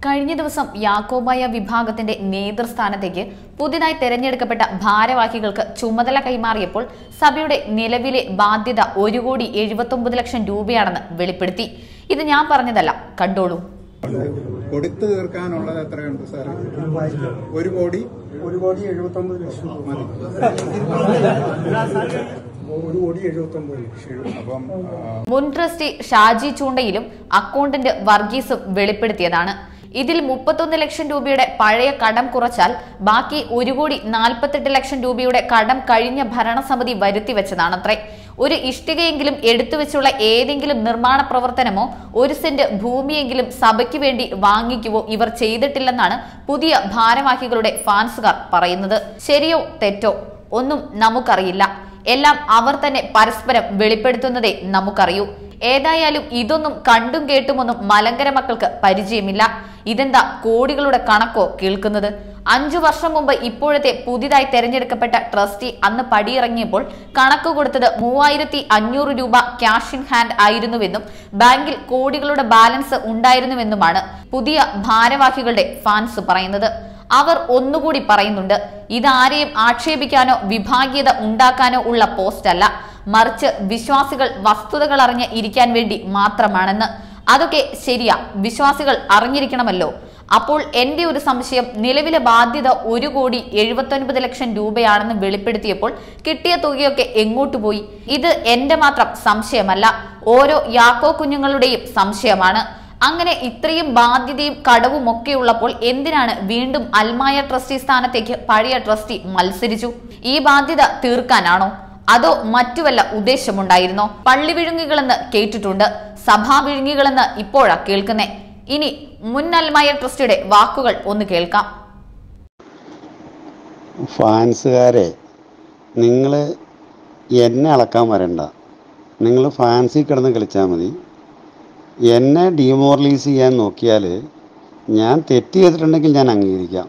കഴിഞ്ഞ ദിവസം യാക്കോബായ വിഭാഗത്തിന്റെ നേതൃസ്ഥാനത്തേക്ക് പുതിയതായി തെരഞ്ഞെടുക്കപ്പെട്ട ഭാരവാഹികൾക്ക് ചുമതല കൈമാറിയപ്പോൾ സഭയുടെ നിലവിലെ ബാധ്യത ഒരു കോടി എഴുപത്തൊമ്പത് ലക്ഷം രൂപയാണെന്ന് വെളിപ്പെടുത്തി ഇത് ഞാൻ പറഞ്ഞതല്ല കണ്ടോളൂ കൊടുത്തു തീർക്കാനുള്ളത് എത്രയുണ്ട് സാർ ഒരു കോടി ഒരു കോടി എഴുപത്തി ഒമ്പത് ലക്ഷം രൂപ മതി ഒരു കോടി എഴുപത്തി ഒമ്പത് ലക്ഷം അപ്പം ആ, മുൻ ട്രസ്റ്റി ഷാജി ചൂണ്ടയിലും അക്കൗണ്ടന്റ് വർഗീസും വെളിപ്പെടുത്തിയതാണ് ഇതിൽ മുപ്പത്തൊന്ന് ലക്ഷം രൂപയുടെ പഴയ കടം കുറച്ചാൽ ബാക്കി ഒരു കോടി നാൽപ്പത്തെട്ട് ലക്ഷം രൂപയുടെ കടം കഴിഞ്ഞ ഭരണസമിതി വരുത്തിവെച്ചതാണത്രേ ഒരു ഇഷ്ടികയെങ്കിലും എടുത്തുവെച്ചുള്ള ഏതെങ്കിലും നിർമ്മാണ പ്രവർത്തനമോ ഒരു സെന്റ് ഭൂമിയെങ്കിലും സഭയ്ക്ക് വേണ്ടി വാങ്ങിക്കുവോ ഇവർ ചെയ്തിട്ടില്ലെന്നാണ് പുതിയ ഭാരവാഹികളുടെ ഫാൻസുകാർ പറയുന്നത് ശരിയോ തെറ്റോ ഒന്നും നമുക്കറിയില്ല എല്ലാം അവർ തന്നെ പരസ്പരം വെളിപ്പെടുത്തുന്നതേ നമുക്കറിയൂ ഏതായാലും ഇതൊന്നും കണ്ടും കേട്ടുമൊന്നും മലങ്കര മക്കൾക്ക് പരിചയമില്ല ഇതെന്താ കോടികളുടെ കണക്കോ കേൾക്കുന്നത് അഞ്ചു വർഷം മുമ്പ് ഇപ്പോഴത്തെ പുതിയതായി തെരഞ്ഞെടുക്കപ്പെട്ട ട്രസ്റ്റി അന്ന് പടിയിറങ്ങിയപ്പോൾ കണക്ക് കൊടുത്തത് മൂവായിരത്തി അഞ്ഞൂറ് രൂപ ക്യാഷ് ഇൻ ഹാൻഡ് ആയിരുന്നുവെന്നും ബാങ്കിൽ കോടികളുടെ ബാലൻസ് ഉണ്ടായിരുന്നുവെന്നുമാണ് പുതിയ ഭാരവാഹികളുടെ ഫാൻസ് പറയുന്നത് അവർ ഒന്നുകൂടി പറയുന്നുണ്ട് ഇതാരെയും ആക്ഷേപിക്കാനോ വിഭാഗീയത ഉണ്ടാക്കാനോ ഉള്ള പോസ്റ്റ് അല്ല മറിച്ച് വിശ്വാസികൾ വസ്തുതകൾ അറിഞ്ഞ് ഇരിക്കാൻ വേണ്ടി മാത്രമാണെന്ന് അതൊക്കെ ശരിയാ വിശ്വാസികൾ അറിഞ്ഞിരിക്കണമല്ലോ അപ്പോൾ എന്റെ ഒരു സംശയം നിലവിലെ ബാധ്യത ഒരു കോടി എഴുപത്തൊൻപത് ലക്ഷം രൂപയാണെന്ന് വെളിപ്പെടുത്തിയപ്പോൾ കിട്ടിയ തുകയൊക്കെ എങ്ങോട്ട് പോയി ഇത് എന്റെ മാത്രം സംശയമല്ല ഓരോ യാക്കോ കുഞ്ഞുങ്ങളുടെയും സംശയമാണ് അങ്ങനെ ഇത്രയും ബാധ്യതയും കടവും ഒക്കെ ഉള്ളപ്പോൾ എന്തിനാണ് വീണ്ടും അൽമായ ട്രസ്റ്റി സ്ഥാനത്തേക്ക് പഴയ ട്രസ്റ്റി മത്സരിച്ചു ഈ ബാധ്യത തീർക്കാനാണോ അതോ മറ്റു വല്ല ഉദ്ദേശമുണ്ടായിരുന്നോ പള്ളി വിഴുങ്ങികളെന്ന് കേട്ടിട്ടുണ്ട് സഭാ വിഴുങ്ങികളെന്ന് ഇപ്പോഴാ കേൾക്കുന്നേ ഇനി മുൻ അൽമായ ട്രസ്റ്റിയുടെ വാക്കുകൾ ഒന്ന് കേൾക്കാം ഫാൻസുകാരെ നിങ്ങൾ എന്നെ അളക്കാൻ വരണ്ട നിങ്ങൾ ഫാൻസിൽ കിടന്ന് കളിച്ചാൽ മതി എന്നെ ഡീമോറലൈസ് ചെയ്യാൻ നോക്കിയാൽ ഞാൻ തെറ്റ് ചെയ്തിട്ടുണ്ടെങ്കിൽ ഞാൻ അംഗീകരിക്കാം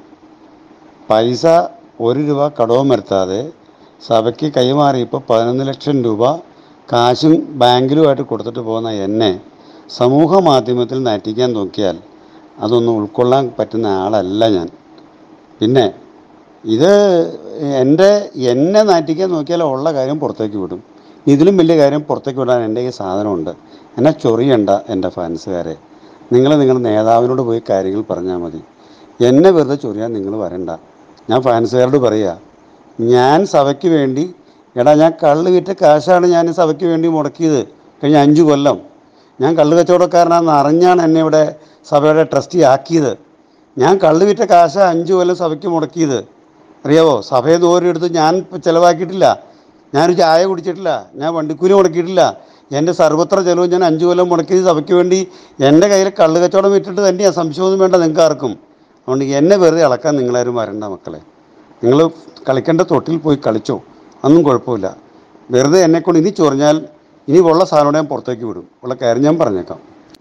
പൈസ ഒരു രൂപ കടവും വരുത്താതെ സഭയ്ക്ക് കൈമാറിയപ്പോൾ പതിനൊന്ന് ലക്ഷം രൂപ കാശും ബാങ്കിലുമായിട്ട് കൊടുത്തിട്ട് പോകുന്ന എന്നെ സമൂഹ മാധ്യമത്തിൽ നാറ്റിക്കാൻ നോക്കിയാൽ അതൊന്നും ഉൾക്കൊള്ളാൻ പറ്റുന്ന ആളല്ല ഞാൻ പിന്നെ ഇത് എൻ്റെ എന്നെ നാറ്റിക്കാൻ നോക്കിയാൽ ഉള്ള കാര്യം പുറത്തേക്ക് വിടും ഇതിലും വലിയ കാര്യം പുറത്തേക്ക് വിടാൻ എൻ്റെ ഈ സാധനമുണ്ട് എന്നെ ചൊറിയണ്ട എൻ്റെ ഫാൻസുകാരെ നിങ്ങൾ നിങ്ങളുടെ നേതാവിനോട് പോയി കാര്യങ്ങൾ പറഞ്ഞാൽ മതി എന്നെ വെറുതെ ചൊറിയാൻ നിങ്ങൾ വരണ്ട ഞാൻ ഫാൻസുകാരോട് പറയുക ഞാൻ സഭയ്ക്ക് വേണ്ടി എടാ ഞാൻ കള്ള് വിറ്റ കാശാണ് ഞാൻ ഈ സഭയ്ക്ക് വേണ്ടി മുടക്കിയത് കഴിഞ്ഞ അഞ്ച് കൊല്ലം ഞാൻ കള്ള് കച്ചവടക്കാരനാണെന്ന് അറിഞ്ഞാണ് എന്നെ ഇവിടെ സഭയുടെ ട്രസ്റ്റി ആക്കിയത് ഞാൻ കള്ള് വിറ്റ കാശ അഞ്ച് കൊല്ലം സഭയ്ക്ക് മുടക്കിയത് അറിയാവോ സഭയിൽ നിന്ന് ഓരോടുത്ത് ഞാൻ ഇപ്പം ചിലവാക്കിയിട്ടില്ല ഞാനൊരു ചായ കുടിച്ചിട്ടില്ല ഞാൻ വണ്ടിക്കൂലി മുടക്കിയിട്ടില്ല എൻ്റെ സർവത്ര ചിലവും ഞാൻ അഞ്ച് കൊല്ലം മുടക്കിയത് സഭയ്ക്ക് വേണ്ടി എൻ്റെ കയ്യിൽ കള്ള് കച്ചവടം വിറ്റിട്ട് തന്നെയാണ് സംശയമൊന്നും വേണ്ട നിങ്ങൾക്ക് ആർക്കും അതുകൊണ്ട് എന്നെ വെറുതെ ഇളക്കാൻ നിങ്ങളാരും വരണ്ട മക്കളെ നിങ്ങൾ കളിക്കേണ്ട തൊട്ടിൽ പോയി കളിച്ചോ ഒന്നും കുഴപ്പമില്ല വെറുതെ എന്നെക്കൊണ്ട് ഇനി ചൊറിഞ്ഞാൽ ഇനി ഉള്ള സാധനം ഞാൻ പുറത്തേക്ക് വിടും ഉള്ള കാര്യം ഞാൻ പറഞ്ഞേക്കാം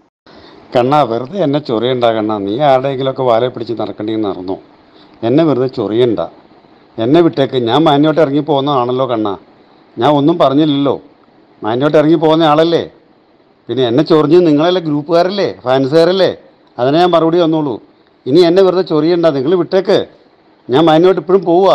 കണ്ണാ വെറുതെ എന്നെ ചൊറിയണ്ട കണ്ണാ നീ ആരുടെയെങ്കിലുമൊക്കെ വാലെ പിടിച്ച് നടക്കണ്ടെന്ന് നടന്നോ എന്നെ വെറുതെ ചൊറിയണ്ട എന്നെ വിട്ടേക്ക് ഞാൻ മാന്യോട്ട് ഇറങ്ങി പോകുന്നതാണല്ലോ കണ്ണാ ഞാൻ ഒന്നും പറഞ്ഞില്ലല്ലോ മാന്യോട്ട് ഇറങ്ങി പോകുന്ന ആളല്ലേ പിന്നെ എന്നെ ചൊറിഞ്ഞ് നിങ്ങളല്ലേ ഗ്രൂപ്പുകാരല്ലേ ഫാൻസുകാരല്ലേ അതിനെ ഞാൻ മറുപടി വന്നോളൂ ഇനി എന്നെ വെറുതെ ചൊറിയണ്ട നിങ്ങൾ വിട്ടേക്ക് ഞാൻ മാന്യോട്ട് ഇപ്പോഴും പോവുക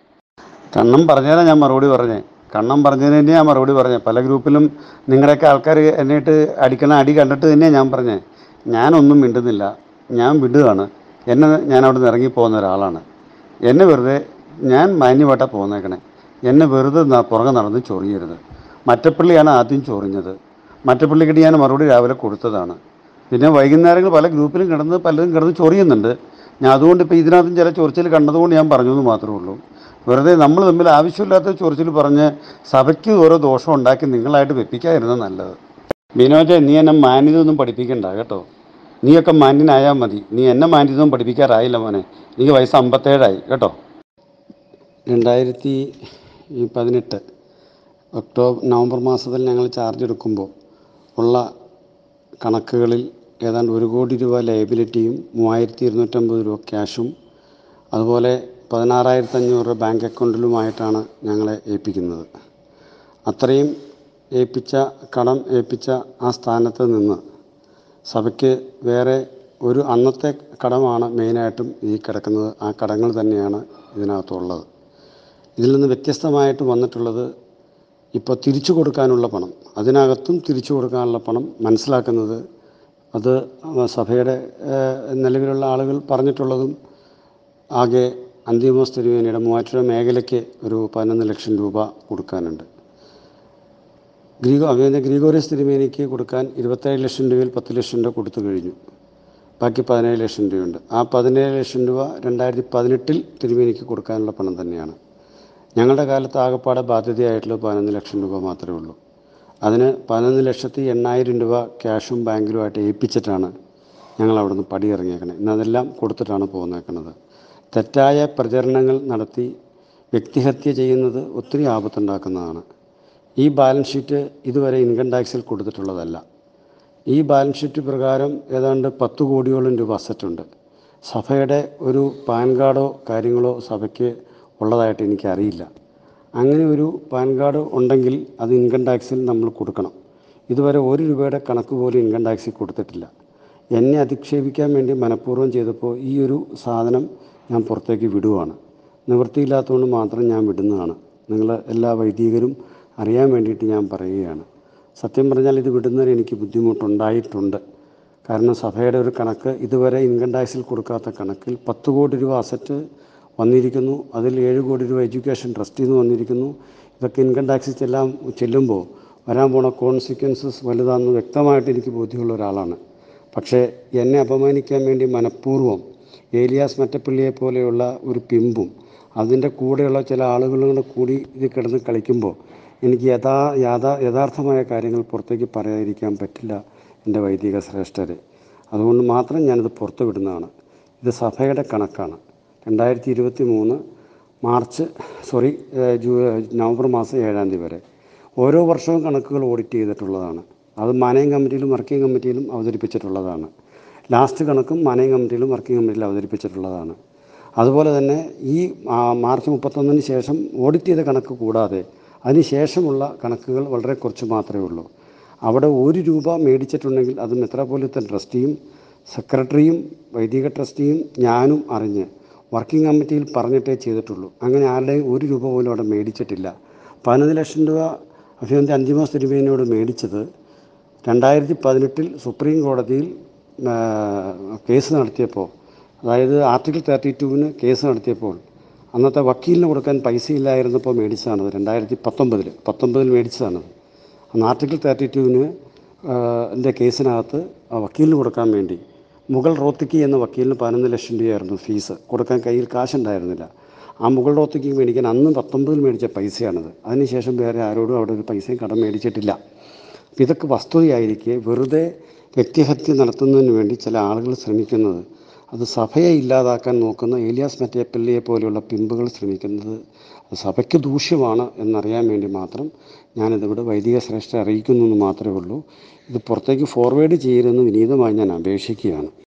കണ്ണം പറഞ്ഞേരാ ഞാൻ മറുപടി പറഞ്ഞേ കണ്ണം പറഞ്ഞതിന് തന്നെ ഞാൻ മറുപടി പറഞ്ഞേ പല ഗ്രൂപ്പിലും നിങ്ങളുടെയൊക്കെ ആൾക്കാർ എന്നിട്ട് അടിക്കണ അടി കണ്ടിട്ട് തന്നെയാണ് ഞാൻ പറഞ്ഞേ ഞാനൊന്നും മിണ്ടുന്നില്ല ഞാൻ വിടുകയാണ് എന്നെ ഞാൻ അവിടെ നിന്ന് ഇറങ്ങിപ്പോകുന്ന ഒരാളാണ് എന്നെ വെറുതെ ഞാൻ മാന്യമായിട്ടാണ് പോന്നേക്കണേ എന്നെ വെറുതെ ന- പുറകെ നടന്ന് ചൊറിയരുത് മറ്റപ്പള്ളിയാണ് ആദ്യം ചൊറിഞ്ഞത് മറ്റപ്പള്ളിക്കിട്ട് ഞാൻ മറുപടി രാവിലെ കൊടുത്തതാണ് പിന്നെ വൈകുന്നേരങ്ങൾ പല ഗ്രൂപ്പിലും കിടന്ന് പലരും കിടന്ന് ചൊറിയുന്നുണ്ട് ഞാൻ അതുകൊണ്ട് ഇപ്പോൾ ഇതിനകത്തും ചില ചൊറിച്ചിൽ കണ്ടതുകൊണ്ട് ഞാൻ പറഞ്ഞു എന്ന് മാത്രമേ ഉള്ളൂ വെറുതെ നമ്മൾ തമ്മിൽ ആവശ്യമില്ലാത്ത ചൊറിച്ചിൽ പറഞ്ഞ് സഭയ്ക്ക് ഓരോ ദോഷം ഉണ്ടാക്കി നിങ്ങളായിട്ട് വെപ്പിക്കാതിരുന്നത് നല്ലത് വിനോദ നീ എന്നെ മാന്യതൊന്നും പഠിപ്പിക്കണ്ട കേട്ടോ നീയൊക്കെ മാന്യനായാൽ മതി നീ എന്നെ മാന്യതൊന്നും പഠിപ്പിക്കാറായില്ല മോനെ എനിക്ക് വയസ്സ് അമ്പത്തേഴായി കേട്ടോ രണ്ടായിരത്തി ഈ പതിനെട്ട് ഒക്ടോബർ നവംബർ മാസത്തിൽ ഞങ്ങൾ ചാർജ് എടുക്കുമ്പോൾ ഉള്ള കണക്കുകളിൽ ഏതാണ്ട് ഒരു കോടി രൂപ ലയബിലിറ്റിയും മൂവായിരത്തി ഇരുന്നൂറ്റമ്പത് രൂപ ക്യാഷും അതുപോലെ പതിനാറായിരത്തി അഞ്ഞൂറ് രൂപ ബാങ്ക് അക്കൗണ്ടിലുമായിട്ടാണ് ഞങ്ങളെ ഏൽപ്പിക്കുന്നത് അത്രയും ഏൽപ്പിച്ച കടം ഏൽപ്പിച്ച ആ സ്ഥാനത്ത് നിന്ന് സഭയ്ക്ക് വേറെ ഒരു അന്നത്തെ കടമാണ് മെയിനായിട്ടും ഈ കിടക്കുന്നത് ആ കടങ്ങൾ തന്നെയാണ് ഇതിനകത്തുള്ളത് ഇതിൽ നിന്ന് വ്യത്യസ്തമായിട്ട് വന്നിട്ടുള്ളത് ഇപ്പോൾ തിരിച്ചു കൊടുക്കാനുള്ള പണം അതിനകത്തും തിരിച്ചു കൊടുക്കാനുള്ള പണം മനസ്സിലാക്കുന്നത് അത് സഭയുടെ ഏഹ്, നിലവിലുള്ള ആളുകൾ പറഞ്ഞിട്ടുള്ളതും ആകെ അന്തിമോസ് തിരുവേനിയുടെ മൂവാറ്റുപുഴ മേഖലയ്ക്ക് ഒരു പതിനൊന്ന് ലക്ഷം രൂപ കൊടുക്കാനുണ്ട് ഗ്രീഗോ അഭിനന്ദ ഗ്രീഗോറിയസ് തിരുമേനിക്ക് കൊടുക്കാൻ ഇരുപത്തേഴ് ലക്ഷം രൂപയിൽ പത്ത് ലക്ഷം രൂപ കൊടുത്തു കഴിഞ്ഞു ബാക്കി പതിനേഴ് ലക്ഷം രൂപയുണ്ട് ആ പതിനേഴ് ലക്ഷം രൂപ രണ്ടായിരത്തി പതിനെട്ടിൽ തിരുമേനിക്ക് കൊടുക്കാനുള്ള പണം തന്നെയാണ് ഞങ്ങളുടെ കാലത്ത് ആകപ്പാടെ ബാധ്യതയായിട്ടുള്ളത് പതിനൊന്ന് ലക്ഷം രൂപ മാത്രമേ ഉള്ളൂ അതിന് പതിനൊന്ന് ലക്ഷത്തി എണ്ണായിരം രൂപ ക്യാഷും ബാങ്കിലുമായിട്ട് ഏൽപ്പിച്ചിട്ടാണ് ഞങ്ങൾ അവിടുന്ന് പടിയിറങ്ങിയേക്കണത് ഇന്ന് അതെല്ലാം കൊടുത്തിട്ടാണ് പോന്നേക്കണത് തെറ്റായ പ്രചരണങ്ങൾ നടത്തി വ്യക്തിഹത്യ ചെയ്യുന്നത് ഒത്തിരി ആപത്തുണ്ടാക്കുന്നതാണ് ഈ ബാലൻസ് ഷീറ്റ് ഇതുവരെ ഇൻകം ടാക്സിൽ കൊടുത്തിട്ടുള്ളതല്ല ഈ ബാലൻസ് ഷീറ്റ് പ്രകാരം ഏതാണ്ട് പത്ത് കോടിയോളം രൂപ അസറ്റുണ്ട് സഭയുടെ ഒരു പാൻ കാർഡോ കാര്യങ്ങളോ സഭയ്ക്ക് ഉള്ളതായിട്ട് എനിക്കറിയില്ല അങ്ങനെ ഒരു പാൻ കാർഡ് ഉണ്ടെങ്കിൽ അത് ഇൻകം ടാക്സിൽ നമ്മൾ കൊടുക്കണം ഇതുവരെ ഒരു രൂപയുടെ കണക്ക് പോലും ഇൻകം ടാക്സിൽ കൊടുത്തിട്ടില്ല എന്നെ അധിക്ഷേപിക്കാൻ വേണ്ടി മനഃപൂർവ്വം ചെയ്തപ്പോൾ ഈ ഒരു സാധനം ഞാൻ പുറത്തേക്ക് വിടുവാണ് നിവൃത്തിയില്ലാത്തതുകൊണ്ട് മാത്രം ഞാൻ വിടുന്നതാണ് നിങ്ങൾ എല്ലാ വൈദികരും അറിയാൻ വേണ്ടിയിട്ട് ഞാൻ പറയുകയാണ് സത്യം പറഞ്ഞാൽ ഇത് വിടുന്നതിന് എനിക്ക് ബുദ്ധിമുട്ടുണ്ടായിട്ടുണ്ട് കാരണം സഭയുടെ ഒരു കണക്ക് ഇതുവരെ ഇൻകം ടാക്സിൽ കൊടുക്കാത്ത കണക്കിൽ പത്ത് കോടി രൂപ അസറ്റ് വന്നിരിക്കുന്നു അതിൽ ഏഴ് കോടി രൂപ എഡ്യൂക്കേഷൻ ട്രസ്റ്റിൽ നിന്ന് വന്നിരിക്കുന്നു ഇതൊക്കെ ഇൻകം ടാക്സിൽ ചെല്ലാൻ ചെല്ലുമ്പോൾ വരാൻ പോണ കോൺസിക്വൻസസ് വലുതാണെന്ന് വ്യക്തമായിട്ട് എനിക്ക് ബോധ്യമുള്ള ഒരാളാണ് പക്ഷേ എന്നെ അപമാനിക്കാൻ വേണ്ടി മനഃപൂർവ്വം ഏലിയാസ് മറ്റപ്പള്ളിയെ പോലെയുള്ള ഒരു പിമ്പും അതിൻ്റെ കൂടെയുള്ള ചില ആളുകളും കൂടെ കൂടി ഇത് കിടന്ന് കളിക്കുമ്പോൾ എനിക്ക് യഥാ യാഥാ യഥാർത്ഥമായ കാര്യങ്ങൾ പുറത്തേക്ക് പറയാതിരിക്കാൻ പറ്റില്ല എൻ്റെ വൈദിക ശ്രേഷ്ഠരെ അതുകൊണ്ട് മാത്രം ഞാനിത് പുറത്തു വിടുന്നതാണ് ഇത് സഭയുടെ കണക്കാണ് രണ്ടായിരത്തി ഇരുപത്തി മൂന്ന് മാർച്ച് സോറി ഏഹ്, ജൂ നവംബർ മാസം ഏഴാം തീയതി വരെ ഓരോ വർഷവും കണക്കുകൾ ഓഡിറ്റ് ചെയ്തിട്ടുള്ളതാണ് അത് മാനേയം കമ്മിറ്റിയിലും വർക്കിംഗ് കമ്മിറ്റിയിലും അവതരിപ്പിച്ചിട്ടുള്ളതാണ് ലാസ്റ്റ് കണക്കും മാനേയം കമ്മിറ്റിയിലും വർക്കിംഗ് കമ്മിറ്റിയിലും അവതരിപ്പിച്ചിട്ടുള്ളതാണ് അതുപോലെ തന്നെ ഈ ആ, മാർച്ച് മുപ്പത്തൊന്നിന് ശേഷം ഓഡിറ്റ് ചെയ്ത കണക്ക് കൂടാതെ അതിന് ശേഷമുള്ള കണക്കുകൾ വളരെ കുറച്ച് മാത്രമേ ഉള്ളൂ അവിടെ ഒരു രൂപ മേടിച്ചിട്ടുണ്ടെങ്കിൽ അത് മെത്രാപോലിത്തൻ ട്രസ്റ്റിയും സെക്രട്ടറിയും വൈദിക ട്രസ്റ്റിയും ഞാനും അറിഞ്ഞ് വർക്കിംഗ് കമ്മിറ്റിയിൽ പറഞ്ഞിട്ടേ ചെയ്തിട്ടുള്ളൂ അങ്ങനെ ആരുടെയും ഒരു രൂപ പോലും അവിടെ മേടിച്ചിട്ടില്ല പതിനൊന്ന് ലക്ഷം രൂപ അഭിനന്ദ അന്തിമോസ് തിരുമേനിയോട് മേടിച്ചത് രണ്ടായിരത്തി പതിനെട്ടിൽ സുപ്രീം കോടതിയിൽ ആ, കേസ് നടത്തിയപ്പോൾ അതായത് ആർട്ടിക്കിൾ തേർട്ടി ടുവിന് കേസ് നടത്തിയപ്പോൾ അന്നത്തെ വക്കീലിന് കൊടുക്കാൻ പൈസ ഇല്ലായിരുന്നപ്പോൾ മേടിച്ചതാണത് രണ്ടായിരത്തി പത്തൊമ്പതിൽ പത്തൊമ്പതിൽ മേടിച്ചതാണത് അന്ന് ആർട്ടിക്കിൾ തേർട്ടി ടുവിന് എൻ്റെ കേസിനകത്ത് ആ വക്കീലിന് കൊടുക്കാൻ വേണ്ടി മുഗൾ റോത്തിക്കി എന്ന വക്കീലിന് പതിനൊന്ന് ലക്ഷം രൂപയായിരുന്നു ഫീസ് കൊടുക്കാൻ കയ്യിൽ കാശുണ്ടായിരുന്നില്ല ആ മുഗൾ റോത്തിക്ക് മേടിക്കാൻ അന്ന് പത്തൊമ്പതിൽ മേടിച്ച പൈസയാണത് അതിനുശേഷം വേറെ ആരോടും അവിടെ ഒരു പൈസയും കടം മേടിച്ചിട്ടില്ല അപ്പം ഇതൊക്കെ വസ്തുതയായിരിക്കെ വെറുതെ വ്യക്തിഹത്യ നടത്തുന്നതിന് വേണ്ടി ചില ആളുകൾ ശ്രമിക്കുന്നത് അത് സഭയെ ഇല്ലാതാക്കാൻ നോക്കുന്ന ഏലിയാസ് മറ്റേപ്പള്ളിയെ പോലെയുള്ള പിമ്പുകൾ ശ്രമിക്കുന്നത് അത് സഭയ്ക്ക് ദൂഷ്യമാണ് എന്നറിയാൻ വേണ്ടി മാത്രം ഞാനിതിവിടെ വൈദിക ശ്രേഷ്ഠ അറിയിക്കുന്നു എന്ന് മാത്രമേ ഉള്ളൂ ഇത് പുറത്തേക്ക് ഫോർവേഡ് ചെയ്യരുതെന്ന് വിനീതമായി ഞാൻ അപേക്ഷിക്കുകയാണ്